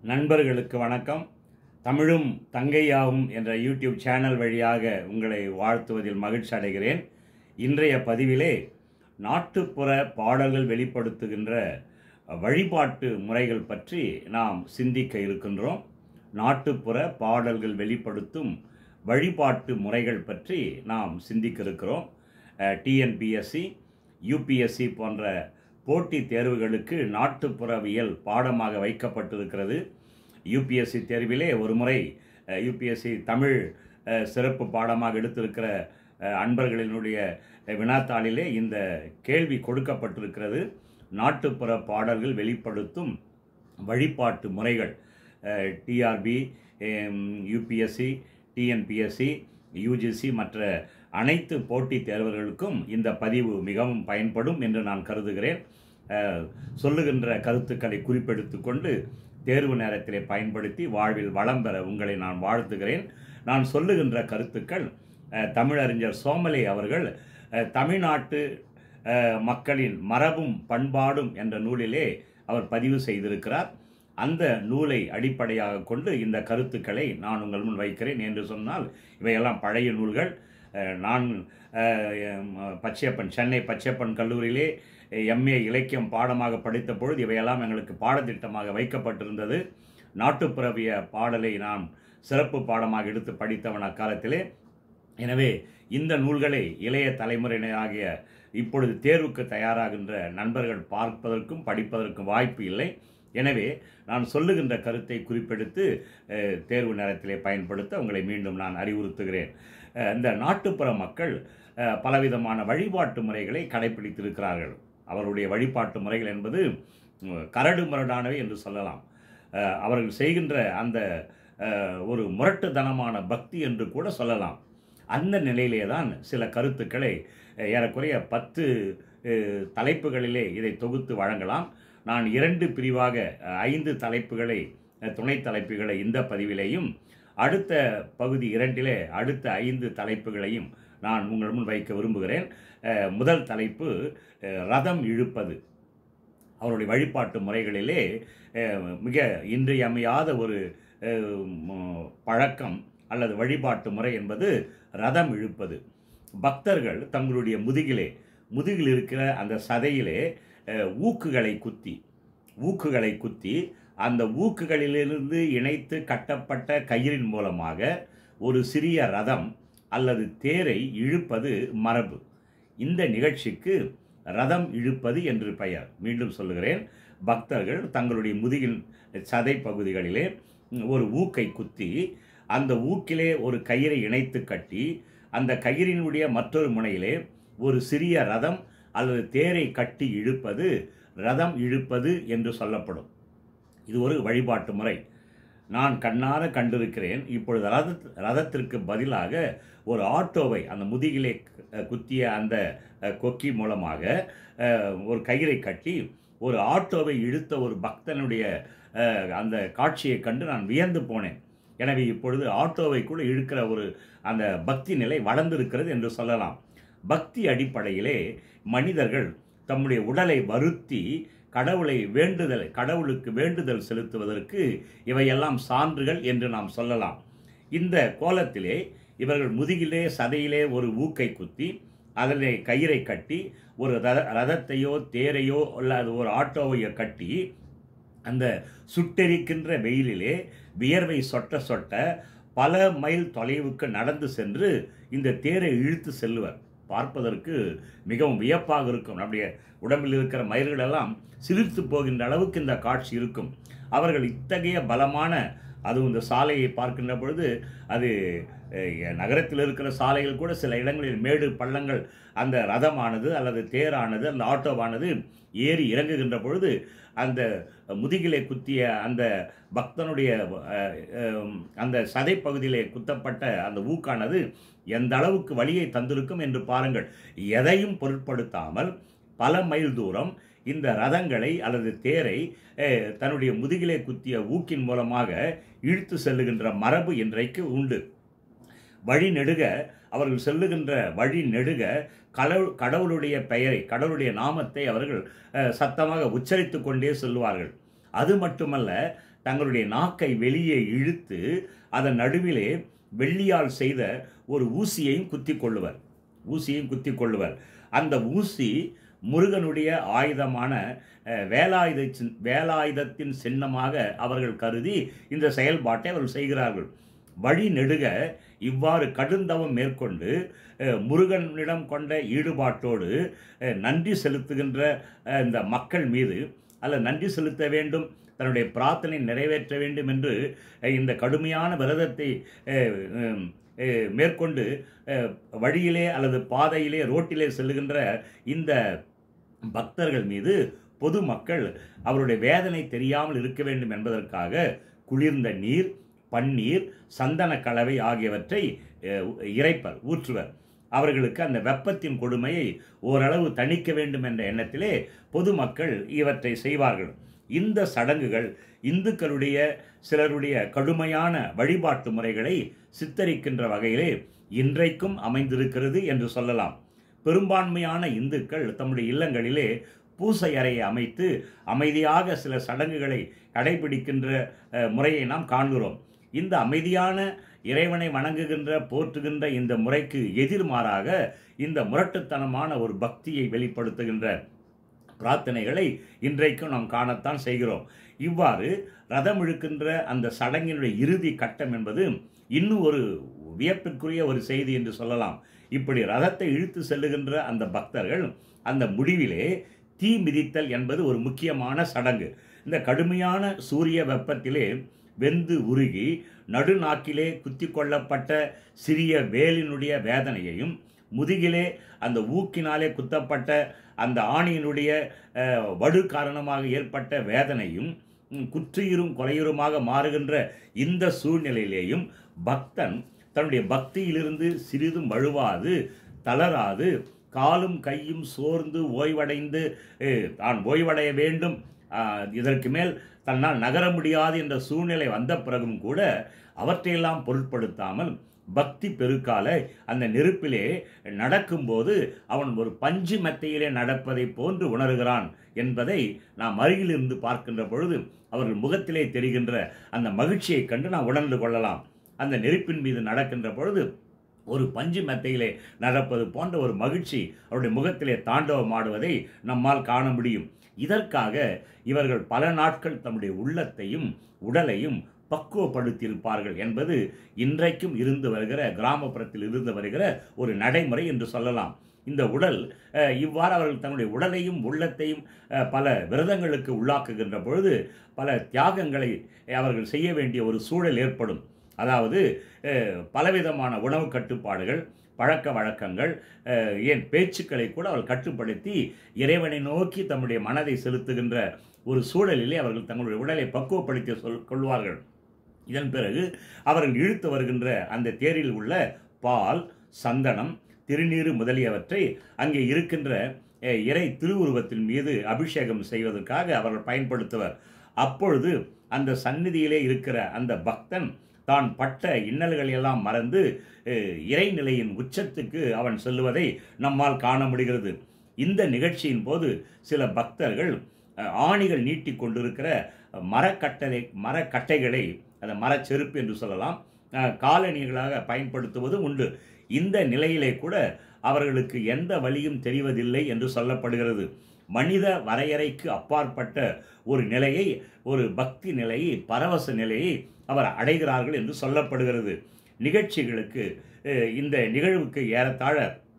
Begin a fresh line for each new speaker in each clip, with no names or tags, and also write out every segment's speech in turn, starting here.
நண்பர்களுக்கு வணக்கம் தமிழும் தங்கையாவும் என்ற யூடியூப் சேனல் வழியாக உங்களை வாழ்த்துவதில் மகிழ்ச்சி அடைகிறேன் இன்றைய பதிவிலே நாட்டுப்புற பாடல்கள் வெளிப்படுத்துகின்ற வழிபாட்டு முறைகள் பற்றி நாம் சிந்திக்க இருக்கின்றோம் நாட்டுப்புற பாடல்கள் வெளிப்படுத்தும் வழிபாட்டு முறைகள் பற்றி நாம் சிந்திக்க இருக்கிறோம் டிஎன்பிஎஸ்சி யூபிஎஸ்சி போன்ற போட்டித் தேர்வுகளுக்கு நாட்டுப்புறவியல் பாடமாக வைக்கப்பட்டிருக்கிறது யூபிஎஸ்சி தேர்விலே ஒரு முறை யூபிஎஸ்சி தமிழ் அஹ், சிறப்பு பாடமாக எடுத்திருக்கிற அஹ், அன்பர்களினுடைய வினாத்தாளிலே இந்த கேள்வி கொடுக்கப்பட்டிருக்கிறது நாட்டுப்புற பாடல்கள் வெளிப்படுத்தும் வழிபாட்டு முறைகள் டிஆர்பி யூபிஎஸ்சி டிஎன்பிஎஸ்சி யூஜிசி மற்ற அனைத்து போட்டித் தேர்வர்களுக்கும் இந்த பதிவு மிகவும் பயன்படும் என்று நான் கருதுகிறேன் அஹ், சொல்லுகின்ற கருத்துக்களை குறிப்பெடுத்து கொண்டு தேர்வு நேரத்திலே பயன்படுத்தி வாழ்வில் வளம் பெற உங்களை நான் வாழ்த்துகிறேன் நான் சொல்லுகின்ற கருத்துக்கள் அஹ், தமிழறிஞர் சோமலே அவர்கள் அஹ், தமிழ்நாட்டு அஹ், மக்களின் மரபும் பண்பாடும் என்ற நூலிலே அவர் பதிவு செய்திருக்கிறார் அந்த நூலை அடிப்படையாக கொண்டு இந்த கருத்துக்களை நான் உங்கள் முன் வைக்கிறேன் என்று சொன்னால் இவையெல்லாம் பழைய நூல்கள் அஹ், நான் அஹ், எம், பச்சையப்பன் சென்னை பச்சையப்பன் கல்லூரியிலே எம்ஏ இலக்கியம் பாடமாக படித்த பொழுது இவையெல்லாம் எங்களுக்கு பாடத்திட்டமாக வைக்கப்பட்டிருந்தது நாட்டுப்புறவிய பாடலை நான் சிறப்பு பாடமாக எடுத்து படித்தவன் அக்காலத்திலே எனவே இந்த நூல்களை இளைய தலைமுறையினராகிய இப்பொழுது தேர்வுக்கு தயாராகின்ற நண்பர்கள் பார்ப்பதற்கும் படிப்பதற்கும் வாய்ப்பு இல்லை எனவே நான் சொல்லுகின்ற கருத்தை குறிப்பெடுத்து அஹ், தேர்வு நேரத்திலே பயன்படுத்த உங்களை மீண்டும் நான் அறிவுறுத்துகிறேன் அஹ், இந்த நாட்டுப்புற மக்கள் அஹ், பலவிதமான வழிபாட்டு முறைகளை கடைபிடித்திருக்கிறார்கள் அவருடைய வழிபாட்டு முறைகள் என்பது உம், கரடு முரடானவை என்று சொல்லலாம் அஹ், அவர்கள் செய்கின்ற அந்த அஹ், ஒரு முரட்டுத்தனமான பக்தி என்று கூட சொல்லலாம் அந்த நிலையிலே தான் சில கருத்துக்களை அஹ், ஏறக்குறைய பத்து அஹ், தலைப்புகளிலே இதை தொகுத்து வழங்கலாம் நான் இரண்டு பிரிவாக அஹ், ஐந்து தலைப்புகளை அஹ், துணை தலைப்புகளை இந்த பதிவிலேயும் அடுத்த பகுதி இரண்டிலே அடுத்த ஐந்து தலைப்புகளையும் நான் உங்கள் முன் வைக்க விரும்புகிறேன் அஹ், முதல் தலைப்பு அஹ், ரதம் இழுப்பது அவருடைய வழிபாட்டு முறைகளிலே அஹ், மிக இன்றியமையாத ஒரு அஹ், ம- பழக்கம் அல்லது வழிபாட்டு முறை என்பது ரதம் இழுப்பது பக்தர்கள் தங்களுடைய முதுகிலே முதுகில் இருக்கிற அந்த சதையிலே அஹ், ஊக்குகளை குத்தி ஊக்குகளை குத்தி அந்த ஊக்குகளிலிருந்து இணைத்து கட்டப்பட்ட கயிறின் மூலமாக ஒரு சிறிய ரதம் அல்லது தேரை இழுப்பது மரபு இந்த நிகழ்ச்சிக்கு ரதம் இழுப்பது என்று பெயர் மீண்டும் சொல்லுகிறேன் பக்தர்கள் தங்களுடைய முதுகின் சதை பகுதிகளிலே ஒரு ஊக்கை குத்தி அந்த ஊக்கிலே ஒரு கயிறை இணைத்து கட்டி அந்த கயிறினுடைய மற்றொரு முனையிலே ஒரு சிறிய ரதம் அல்லது தேரை கட்டி இழுப்பது ரதம் இழுப்பது என்று சொல்லப்படும் இது ஒரு வழிபாட்டு முறை நான் கண்ணார கண்டிருக்கிறேன் இப்பொழுது ரத ரதத்திற்கு பதிலாக ஒரு ஆட்டோவை அந்த முதுகிலே அஹ், குத்திய அந்த அஹ், கொக்கி மூலமாக அஹ், ஒரு கயிறை கட்டி ஒரு ஆட்டோவை இழுத்த ஒரு பக்தனுடைய அஹ், அந்த காட்சியை கண்டு நான் வியந்து போனேன் எனவே இப்பொழுது ஆட்டோவை கூட இழுக்கிற ஒரு அந்த பக்தி நிலை வளர்ந்திருக்கிறது என்று சொல்லலாம் பக்தி அடிப்படையிலே மனிதர்கள் தம்முடைய உடலை வருத்தி கடவுளை வேண்டுதல் கடவுளுக்கு வேண்டுதல் செலுத்துவதற்கு இவையெல்லாம் சான்றுகள் என்று நாம் சொல்லலாம் இந்த கோலத்திலே இவர்கள் முதுகிலே சதையிலே ஒரு ஊக்கை குத்தி அதிலே கயிறை கட்டி ஒரு ரத ரதத்தையோ தேரையோ அல்லது ஒரு ஆட்டோவையோ கட்டி அந்த சுட்டெரிக்கின்ற வெயிலிலே வியர்வை சொட்ட சொட்ட பல மைல் தொலைவுக்கு நடந்து சென்று இந்த தேரை இழுத்து செல்லுவர் பார்ப்பதற்கு மிகவும் வியப்பாக இருக்கும் நம்முடைய உடம்பில் இருக்கிற மயிர்கள் எல்லாம் சிலிர்த்து போகின்ற அளவுக்கு இந்த காட்சி இருக்கும் அவர்கள் இத்தகைய பலமான அதுவும் இந்த சாலையை பார்க்கின்ற பொழுது அது அஹ், நகரத்தில் இருக்கிற சாலைகள் கூட சில இடங்களில் மேடு பள்ளங்கள் அந்த ரதமானது அல்லது தேரானது அந்த ஆட்டோவானது ஏறி இறங்குகின்ற பொழுது அந்த முதுகிலே குத்திய அந்த பக்தனுடைய அஹ், அஹ், அந்த சதை பகுதியிலே குத்தப்பட்ட அந்த ஊக்கானது எந்த அளவுக்கு வழியை தந்திருக்கும் என்று பாருங்கள் எதையும் பொருட்படுத்தாமல் பல மைல் தூரம் இந்த ரதங்களை அல்லது தேரை அஹ், தன்னுடைய முதுகிலே குத்திய ஊக்கின் மூலமாக இழுத்து செல்லுகின்ற மரபு இன்றைக்கு உண்டு வழி நெடுக அவர்கள் செல்லுகின்ற வழி நெடுக கடவுள் கடவுளுடைய பெயரை கடவுளுடைய நாமத்தை அவர்கள் அஹ், சத்தமாக உச்சரித்து கொண்டே செல்வார்கள் அது மட்டுமல்ல தங்களுடைய நாக்கை வெளியே இழுத்து அதன் நடுவிலே வெள்ளியால் செய்த ஒரு ஊசியையும் குத்தி கொள்ளுவர் ஊசியையும் குத்தி கொள்ளுவர் அந்த ஊசி முருகனுடைய ஆயுதமான அஹ், வேலாயுத சின்- வேலாயுதத்தின் சின்னமாக அவர்கள் கருதி இந்த செயல்பாட்டை அவர்கள் செய்கிறார்கள் வழி நெடுக இவ்வாறு கடுந்தவம் மேற்கொண்டு அஹ், முருகனிடம் கொண்ட ஈடுபாட்டோடு அஹ், நன்றி செலுத்துகின்ற அஹ், இந்த மக்கள் மீது அல்ல நன்றி செலுத்த வேண்டும் தன்னுடைய பிரார்த்தனை நிறைவேற்ற வேண்டும் என்று அஹ், இந்த கடுமையான விரதத்தை அஹ், உம், அஹ், மேற்கொண்டு அஹ், வழியிலே அல்லது பாதையிலே ரோட்டிலே செல்லுகின்ற இந்த பக்தர்கள் மீது பொதுமக்கள் அவருடைய வேதனை தெரியாமல் இருக்க வேண்டும் என்பதற்காக குளிர்ந்த நீர் பன்னீர் சந்தன கலவை ஆகியவற்றை அஹ், இறைப்பர் ஊற்றுவர் அவர்களுக்கு அந்த வெப்பத்தின் கொடுமையை ஓரளவு தணிக்க வேண்டும் என்ற எண்ணத்திலே பொதுமக்கள் இவற்றை செய்வார்கள் இந்த சடங்குகள் இந்துக்களுடைய சிலருடைய கடுமையான வழிபாட்டு முறைகளை சித்தரிக்கின்ற வகையிலே இன்றைக்கும் அமைந்திருக்கிறது என்று சொல்லலாம் பெரும்பான்மையான இந்துக்கள் தம்முடைய இல்லங்களிலே பூசை அறையை அமைத்து அமைதியாக சில சடங்குகளை கடைபிடிக்கின்ற அஹ், முறையை நாம் காண்கிறோம் இந்த அமைதியான இறைவனை வணங்குகின்ற போற்றுகின்ற இந்த முறைக்கு எதிர்மாறாக இந்த முரட்டுத்தனமான ஒரு பக்தியை வெளிப்படுத்துகின்ற பிரார்த்தனைகளை இன்றைக்கும் நாம் காணத்தான் செய்கிறோம் இவ்வாறு ரதம் இழுக்கின்ற அந்த சடங்கினுடைய இறுதி கட்டம் என்பது இன்னும் ஒரு வியப்பிற்குரிய ஒரு செய்தி என்று சொல்லலாம் இப்படி ரதத்தை இழுத்து செல்லுகின்ற அந்த பக்தர்கள் அந்த முடிவிலே தீ மிதித்தல் என்பது ஒரு முக்கியமான சடங்கு இந்த கடுமையான சூரிய வெப்பத்திலே வெந்து உருகி நடுநாக்கிலே குத்தி கொள்ளப்பட்ட சிறிய வேலினுடைய வேதனையையும் முதுகிலே அந்த ஊக்கினாலே குத்தப்பட்ட அந்த ஆணியினுடைய அஹ், வடு காரணமாக ஏற்பட்ட வேதனையும் ம், குற்றுயிரும் கொலையுருமாக மாறுகின்ற இந்த சூழ்நிலையிலேயும் பக்தன் தன்னுடைய பக்தியிலிருந்து சிறிதும் வழுவாது தளராது காலும் கையும் சோர்ந்து ஓய்வடைந்து அஹ், தான் ஓய்வடைய வேண்டும் ஆஹ், இதற்கு மேல் தன்னால் நகர முடியாது என்ற சூழ்நிலை வந்த பிறகும் கூட அவற்றையெல்லாம் பொருட்படுத்தாமல் பக்தி பெருக்கால அந்த நெருப்பிலே நடக்கும்போது அவன் ஒரு பஞ்சு மெத்தையிலே நடப்பதை போன்று உணர்கிறான் என்பதை நாம் அருகிலிருந்து பார்க்கின்ற பொழுது அவர்கள் முகத்திலே தெரிகின்ற அந்த மகிழ்ச்சியைக் கண்டு நாம் உணர்ந்து கொள்ளலாம் அந்த நெருப்பின் மீது நடக்கின்ற பொழுது ஒரு பஞ்சு மெத்தையிலே நடப்பது போன்ற ஒரு மகிழ்ச்சி அவருடைய முகத்திலே தாண்டவமாடுவதை நம்மால் காண முடியும் இதற்காக இவர்கள் பல நாட்கள் தம்முடைய உள்ளத்தையும் உடலையும் பக்குவப்படுத்தியிருப்பார்கள் என்பது இன்றைக்கும் இருந்து வருகிற கிராமப்புறத்தில் இருந்து வருகிற ஒரு நடைமுறை என்று சொல்லலாம் இந்த உடல் அஹ், இவ்வாறு அவர்கள் தன்னுடைய உடலையும் உள்ளத்தையும் அஹ், பல விரதங்களுக்கு உள்ளாக்குகின்ற பொழுது பல தியாகங்களை அவர்கள் செய்ய வேண்டிய ஒரு சூழல் ஏற்படும் அதாவது அஹ், பலவிதமான உணவு கட்டுப்பாடுகள் பழக்க வழக்கங்கள் அஹ், ஏன் பேச்சுக்களை கூட அவர்கள் கட்டுப்படுத்தி இறைவனை நோக்கி தம்முடைய மனதை செலுத்துகின்ற ஒரு சூழலிலே அவர்கள் தங்களுடைய உடலை பக்குவப்படுத்தி சொல் கொள்வார்கள் இதன் பிறகு அவர்கள் இழுத்து வருகின்ற அந்த தேரில் உள்ள பால் சந்தனம் திருநீறு முதலியவற்றை அங்கே இருக்கின்ற அஹ், இறை திருவுருவத்தின் மீது அபிஷேகம் செய்வதற்காக அவர்கள் பயன்படுத்துவர் அப்பொழுது அந்த சந்நிதியிலே இருக்கிற அந்த பக்தன் தான் பட்ட இன்னல்களை எல்லாம் மறந்து அஹ், இறைநிலையின் உச்சத்துக்கு அவன் செல்லுவதை நம்மால் காண முடிகிறது இந்த நிகழ்ச்சியின் போது சில பக்தர்கள் அஹ், ஆணிகள் நீட்டி கொண்டிருக்கிற மரக்கட்டளை மரக்கட்டைகளை அந்த மரச்செருப்பு என்று சொல்லலாம் அஹ், காலணிகளாக பயன்படுத்துவது உண்டு இந்த நிலையிலே கூட அவர்களுக்கு எந்த வழியும் தெரிவதில்லை என்று சொல்லப்படுகிறது மனித வரையறைக்கு அப்பாற்பட்ட ஒரு நிலையை ஒரு பக்தி நிலையை பரவச நிலையை அவர் அடைகிறார்கள் என்று சொல்லப்படுகிறது நிகழ்ச்சிகளுக்கு அஹ், இந்த நிகழ்வுக்கு ஏறத்தாழ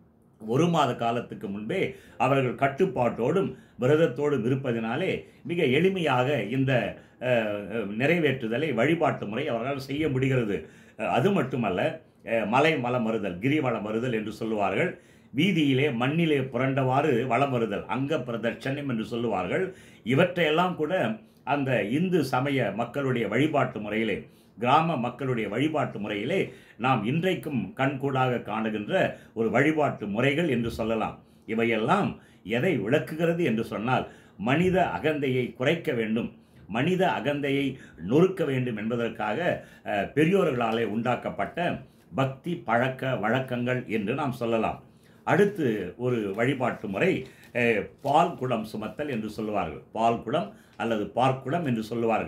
ஒரு மாத காலத்துக்கு முன்பே அவர்கள் கட்டுப்பாட்டோடும் விரதத்தோடும் இருப்பதினாலே மிக எளிமையாக இந்த அஹ், அஹ், நிறைவேற்றுதலை வழிபாட்டு முறை அவர்களால் செய்ய முடிகிறது அஹ், அது மட்டுமல்ல அஹ், மலை மலம் மறுதல் கிரிவலம் மறுதல் என்று சொல்லுவார்கள் வீதியிலே மண்ணிலே புரண்டவாறு வலம் வருதல் அங்க பிரதட்சணம் என்று சொல்லுவார்கள் இவற்றையெல்லாம் கூட அந்த இந்து சமய மக்களுடைய வழிபாட்டு முறையிலே கிராம மக்களுடைய வழிபாட்டு முறையிலே நாம் இன்றைக்கும் கண்கூடாக காணுகின்ற ஒரு வழிபாட்டு முறைகள் என்று சொல்லலாம் இவையெல்லாம் எதை விளக்குகிறது என்று சொன்னால் மனித அகந்தையை குறைக்க வேண்டும் மனித அகந்தையை நொறுக்க வேண்டும் என்பதற்காக அஹ், பெரியோர்களாலே உண்டாக்கப்பட்ட பக்தி பழக்க வழக்கங்கள் என்று நாம் சொல்லலாம் அடுத்து ஒரு வழிபாட்டு முறை அஹ், பால் குடம் சுமத்தல் என்று சொல்லுவார்கள் பால் குடம் அல்லது பார்க்குடம் என்று சொல்லுவார்கள்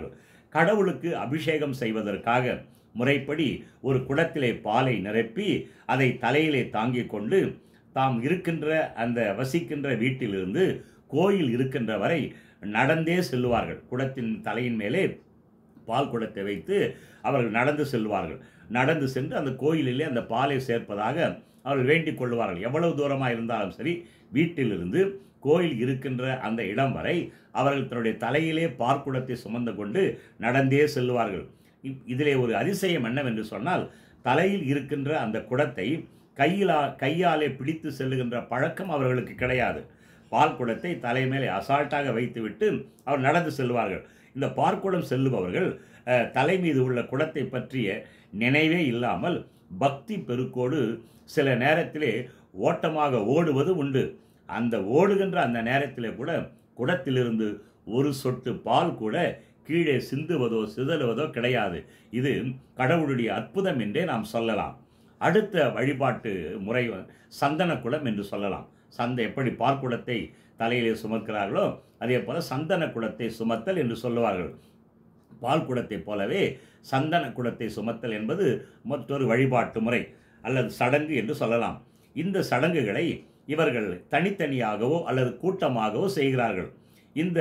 கடவுளுக்கு அபிஷேகம் செய்வதற்காக முறைப்படி ஒரு குடத்திலே பாலை நிரப்பி அதை தலையிலே தாங்கிக் கொண்டு தாம் இருக்கின்ற அந்த வசிக்கின்ற வீட்டிலிருந்து கோயில் இருக்கின்ற வரை நடந்தே செல்லுவார்கள் குடத்தின் தலையின் மேலே பால் குடத்தை வைத்து அவர்கள் நடந்து செல்வார்கள் நடந்து சென்று அந்த கோயிலிலே அந்த பாலை சேர்ப்பதாக அவர்கள் வேண்டிக் கொள்வார்கள் எவ்வளவு தூரமாக இருந்தாலும் சரி வீட்டிலிருந்து கோயில் இருக்கின்ற அந்த இடம் வரை அவர்கள் தன்னுடைய தலையிலே பார்க்குடத்தை சுமந்து கொண்டு நடந்தே செல்வார்கள் இப்- இதிலே ஒரு அதிசயம் என்னவென்று சொன்னால் தலையில் இருக்கின்ற அந்த குடத்தை கையிலா கையாலே பிடித்து செல்லுகின்ற பழக்கம் அவர்களுக்கு கிடையாது பால் குடத்தை தலை மேலே அசால்ட்டாக வைத்துவிட்டு அவர் நடந்து செல்வார்கள் இந்த பார்க்குடம் செல்லுபவர்கள் அஹ், தலை மீது உள்ள குடத்தை பற்றிய நினைவே இல்லாமல் பக்தி பெருக்கோடு சில நேரத்திலே ஓட்டமாக ஓடுவது உண்டு அந்த ஓடுகின்ற அந்த நேரத்திலே கூட குடத்திலிருந்து ஒரு சொட்டு பால் கூட கீழே சிந்துவதோ சிதறுவதோ கிடையாது இது கடவுளுடைய அற்புதம் என்றே நாம் சொல்லலாம் அடுத்த வழிபாட்டு முறை வ- சந்தன குடம் என்று சொல்லலாம் சந்த எப்படி பார்க்குடத்தை தலையிலே சுமக்கிறார்களோ அதே போல சந்தன குடத்தை சுமத்தல் என்று சொல்லுவார்கள் பால் குடத்தைப் போலவே சந்தன குடத்தை சுமத்தல் என்பது மற்றொரு வழிபாட்டு முறை அல்லது சடங்கு என்று சொல்லலாம் இந்த சடங்குகளை இவர்கள் தனித்தனியாகவோ அல்லது கூட்டமாகவோ செய்கிறார்கள் இந்த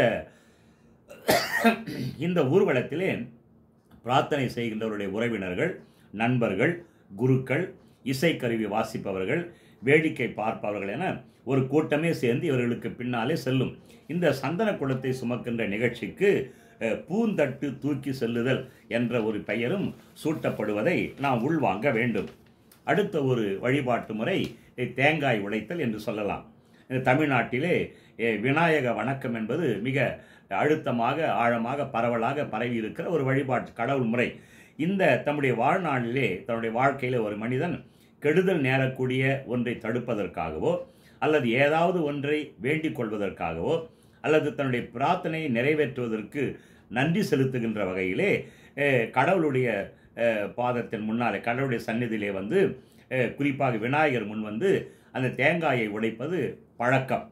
இந்த ஊர்வலத்திலே பிரார்த்தனை செய்கின்றவருடைய உறவினர்கள் நண்பர்கள் குருக்கள் இசைக்கருவி வாசிப்பவர்கள் வேடிக்கை பார்ப்பவர்கள் என ஒரு கூட்டமே சேர்ந்து இவர்களுக்கு பின்னாலே செல்லும் இந்த சந்தன குடத்தை சுமக்கின்ற நிகழ்ச்சிக்கு அஹ், பூந்தட்டு தூக்கி செல்லுதல் என்ற ஒரு பெயரும் சூட்டப்படுவதை நாம் உள்வாங்க வேண்டும் அடுத்த ஒரு வழிபாட்டு முறை அஹ், தேங்காய் உடைத்தல் என்று சொல்லலாம் இந்த தமிழ்நாட்டிலே அஹ், விநாயக வணக்கம் என்பது மிக அழுத்தமாக ஆழமாக பரவலாக பரவி இருக்கிற ஒரு வழிபாட்டு கடவுள் முறை இந்த தம்முடைய வாழ்நாளிலே தன்னுடைய வாழ்க்கையிலே ஒரு மனிதன் கெடுதல் நேரக்கூடிய ஒன்றை தடுப்பதற்காகவோ அல்லது ஏதாவது ஒன்றை வேண்டிக் கொள்வதற்காகவோ அல்லது தன்னுடைய பிரார்த்தனையை நிறைவேற்றுவதற்கு நன்றி செலுத்துகின்ற வகையிலே அஹ், கடவுளுடைய அஹ், பாதத்தின் முன்னாலே கடவுளுடைய சந்நிதியிலே வந்து அஹ், குறிப்பாக விநாயகர் முன் வந்து அந்த தேங்காயை உடைப்பது பழக்கம்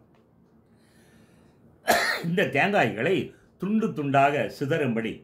இந்த தேங்காய்களை துண்டு துண்டாக சிதறும்படி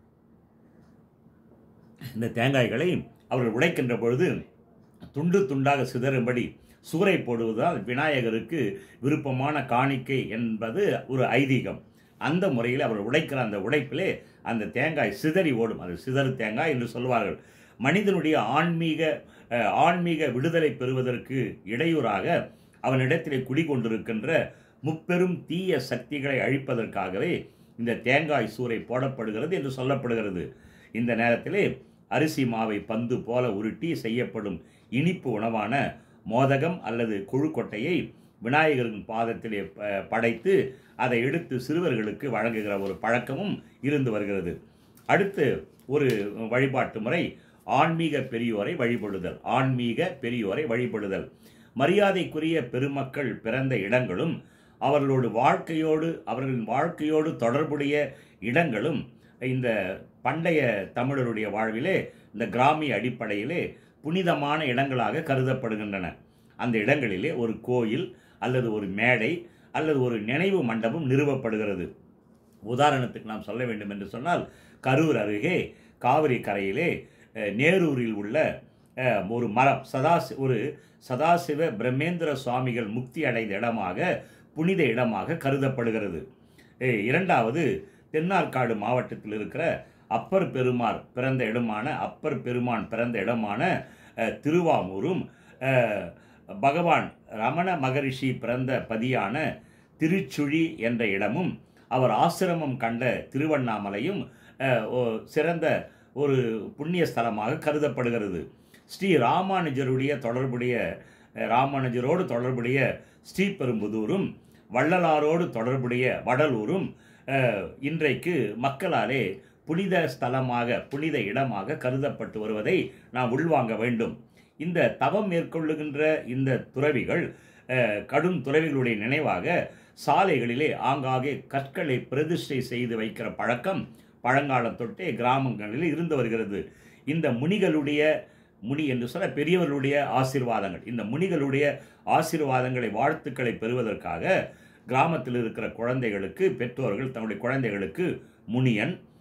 இந்த தேங்காய்களை அவர்கள் உடைக்கின்ற பொழுது துண்டு துண்டாக சிதறும்படி சூறை போடுவதால் விநாயகருக்கு விருப்பமான காணிக்கை என்பது ஒரு ஐதீகம் அந்த முறையில் அவர் உடைக்கிற அந்த உடைப்பிலே அந்த தேங்காய் சிதறி ஓடும் அது சிதறு தேங்காய் என்று சொல்வார்கள் மனிதனுடைய ஆன்மீக அஹ், ஆன்மீக விடுதலை பெறுவதற்கு இடையூறாக அவனிடத்திலே குடிகொண்டிருக்கின்ற முப்பெரும் தீய சக்திகளை அழிப்பதற்காகவே இந்த தேங்காய் சூறை போடப்படுகிறது என்று சொல்லப்படுகிறது இந்த நேரத்திலே அரிசி மாவை பந்து போல உருட்டி செய்யப்படும் இனிப்பு உணவான மோதகம் அல்லது கொழுக்கொட்டையை விநாயகரின் பாதத்திலே ப- படைத்து அதை எடுத்து சிறுவர்களுக்கு வழங்குகிற ஒரு பழக்கமும் இருந்து வருகிறது அடுத்து ஒரு வழிபாட்டு முறை ஆன்மீக பெரியோரை வழிபடுதல் ஆன்மீக பெரியோரை வழிபடுதல் மரியாதைக்குரிய பெருமக்கள் பிறந்த இடங்களும் அவர்களோடு வாழ்க்கையோடு அவர்களின் வாழ்க்கையோடு தொடர்புடைய இடங்களும் இந்த பண்டைய தமிழருடைய வாழ்விலே இந்த கிராமிய அடிப்படையிலே புனிதமான இடங்களாக கருதப்படுகின்றன அந்த இடங்களிலே ஒரு கோயில் அல்லது ஒரு மேடை அல்லது ஒரு நினைவு மண்டபம் நிறுவப்படுகிறது உதாரணத்துக்கு நாம் சொல்ல வேண்டும் என்று சொன்னால் கரூர் அருகே காவிரி கரையிலே அஹ், நேரூரில் உள்ள அஹ், ஒரு மரம் சதாசி ஒரு சதாசிவ பிரம்மேந்திர சுவாமிகள் முக்தி அடைந்த இடமாக புனித இடமாக கருதப்படுகிறது அஹ், இரண்டாவது தென்னார்காடு மாவட்டத்தில் இருக்கிற அப்பர் பெருமாள் பிறந்த இடமான அப்பர் பெருமான் பிறந்த இடமான அஹ், திருவாமூரும் அஹ், பகவான் ரமண மகரிஷி பிறந்த பதியான திருச்சுழி என்ற இடமும் அவர் ஆசிரமம் கண்ட திருவண்ணாமலையும் அஹ், ஓ- சிறந்த ஒரு புண்ணிய ஸ்தலமாக கருதப்படுகிறது ஸ்ரீ ராமானுஜருடைய தொடர்புடைய அஹ், ராமானுஜரோடு தொடர்புடைய ஸ்ரீபெரும்புதூரும் வள்ளலாரோடு தொடர்புடைய வடலூரும் அஹ், இன்றைக்கு மக்களாலே புனித ஸ்தலமாக புனித இடமாக கருதப்பட்டு வருவதை நாம் உள்வாங்க வேண்டும் இந்த தவம் மேற்கொள்ளுகின்ற இந்த துறவிகள் அஹ், கடும் துறவிகளுடைய நினைவாக சாலைகளிலே ஆங்காங்கே கற்களை பிரதிஷ்டை செய்து வைக்கிற பழக்கம் பழங்காலம் தொட்டே கிராமங்களில் இருந்து வருகிறது இந்த முனிகளுடைய முனி என்று சொல்ல பெரியவர்களுடைய ஆசீர்வாதங்கள் இந்த முனிகளுடைய ஆசீர்வாதங்களை வாழ்த்துக்களை பெறுவதற்காக கிராமத்தில் இருக்கிற குழந்தைகளுக்கு பெற்றோர்கள் தன்னுடைய குழந்தைகளுக்கு முனியன்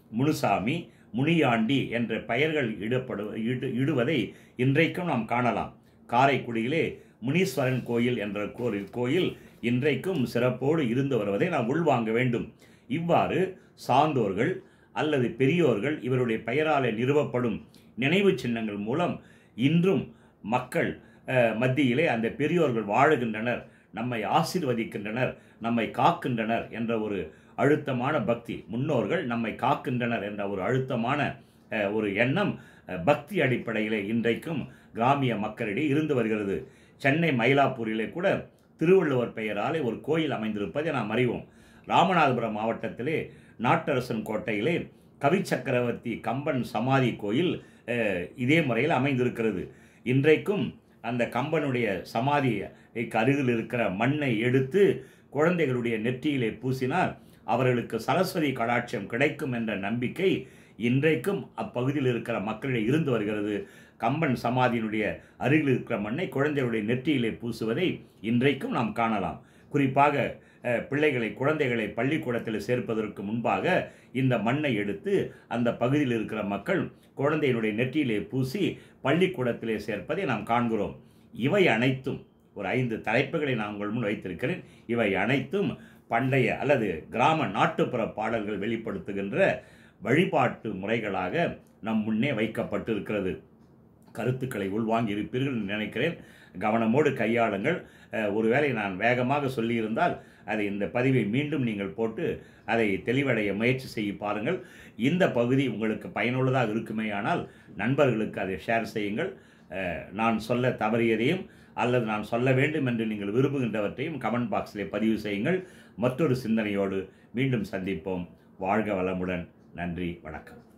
முனுசாமி முனியாண்டி என்ற பெயர்கள் இடப்படு இடு இடுவதை இன்றைக்கும் நாம் காணலாம் காரைக்குடியிலே முனீஸ்வரன் கோயில் என்ற கோயில் கோயில் இன்றைக்கும் சிறப்போடு இருந்து வருவதை நாம் உள்வாங்க வேண்டும் இவ்வாறு சான்றோர்கள் அல்லது பெரியோர்கள் இவருடைய பெயராலே நிறுவப்படும் நினைவு சின்னங்கள் மூலம் இன்றும் மக்கள் அஹ், மத்தியிலே அந்த பெரியோர்கள் வாழுகின்றனர் நம்மை ஆசீர்வதிக்கின்றனர் நம்மை காக்கின்றனர் என்ற ஒரு அழுத்தமான பக்தி முன்னோர்கள் நம்மை காக்கின்றனர் என்ற ஒரு அழுத்தமான அஹ், ஒரு எண்ணம் அஹ், பக்தி அடிப்படையிலே இன்றைக்கும் கிராமிய மக்களிடையே இருந்து வருகிறது சென்னை மயிலாப்பூரிலே கூட திருவள்ளுவர் பெயராலே ஒரு கோயில் அமைந்திருப்பதை நாம் அறிவோம் ராமநாதபுரம் மாவட்டத்திலே நாட்டரசன் கோட்டையிலே கவி சக்கரவர்த்தி கம்பன் சமாதி கோயில் அஹ், இதே முறையில் அமைந்திருக்கிறது இன்றைக்கும் அந்த கம்பனுடைய சமாதிக்கு அருகில் இருக்கிற மண்ணை எடுத்து குழந்தைகளுடைய நெற்றியிலே பூசினால் அவர்களுக்கு சரஸ்வதி கடாட்சியம் கிடைக்கும் என்ற நம்பிக்கை இன்றைக்கும் அப்பகுதியில் இருக்கிற மக்களிடையே இருந்து வருகிறது கம்பன் சமாதியினுடைய அருகில் இருக்கிற மண்ணை குழந்தைகளுடைய நெற்றியிலே பூசுவதை இன்றைக்கும் நாம் காணலாம் குறிப்பாக அஹ், பிள்ளைகளை குழந்தைகளை பள்ளிக்கூடத்தில் சேர்ப்பதற்கு முன்பாக இந்த மண்ணை எடுத்து அந்த பகுதியில் இருக்கிற மக்கள் குழந்தையினுடைய நெற்றியிலே பூசி பள்ளிக்கூடத்திலே சேர்ப்பதை நாம் காண்கிறோம் இவை அனைத்தும் ஒரு ஐந்து தலைப்புகளை நான் உங்கள் முன் வைத்திருக்கிறேன் இவை அனைத்தும் பண்டைய அல்லது கிராம நாட்டுப்புற பாடல்கள் வெளிப்படுத்துகின்ற வழிபாட்டு முறைகளாக நம் முன்னே வைக்கப்பட்டிருக்கிறது கருத்துக்களை உள்வாங்கி இருப்பீர்கள் என்று நினைக்கிறேன் கவனமோடு கையாளுங்கள் அஹ், ஒருவேளை நான் வேகமாக சொல்லியிருந்தால் அதை இந்த பதிவை மீண்டும் நீங்கள் போட்டு அதை தெளிவடைய முயற்சி செய்ய பாருங்கள் இந்த பகுதி உங்களுக்கு பயனுள்ளதாக இருக்குமேயானால் நண்பர்களுக்கு அதை ஷேர் செய்யுங்கள் அஹ், நான் சொல்ல தவறியதையும் அல்லது நான் சொல்ல வேண்டும் என்று நீங்கள் விரும்புகின்றவற்றையும் கமெண்ட் பாக்ஸிலே பதிவு செய்யுங்கள் மற்றொரு சிந்தனையோடு மீண்டும் சந்திப்போம் வாழ்க வளமுடன் நன்றி வணக்கம்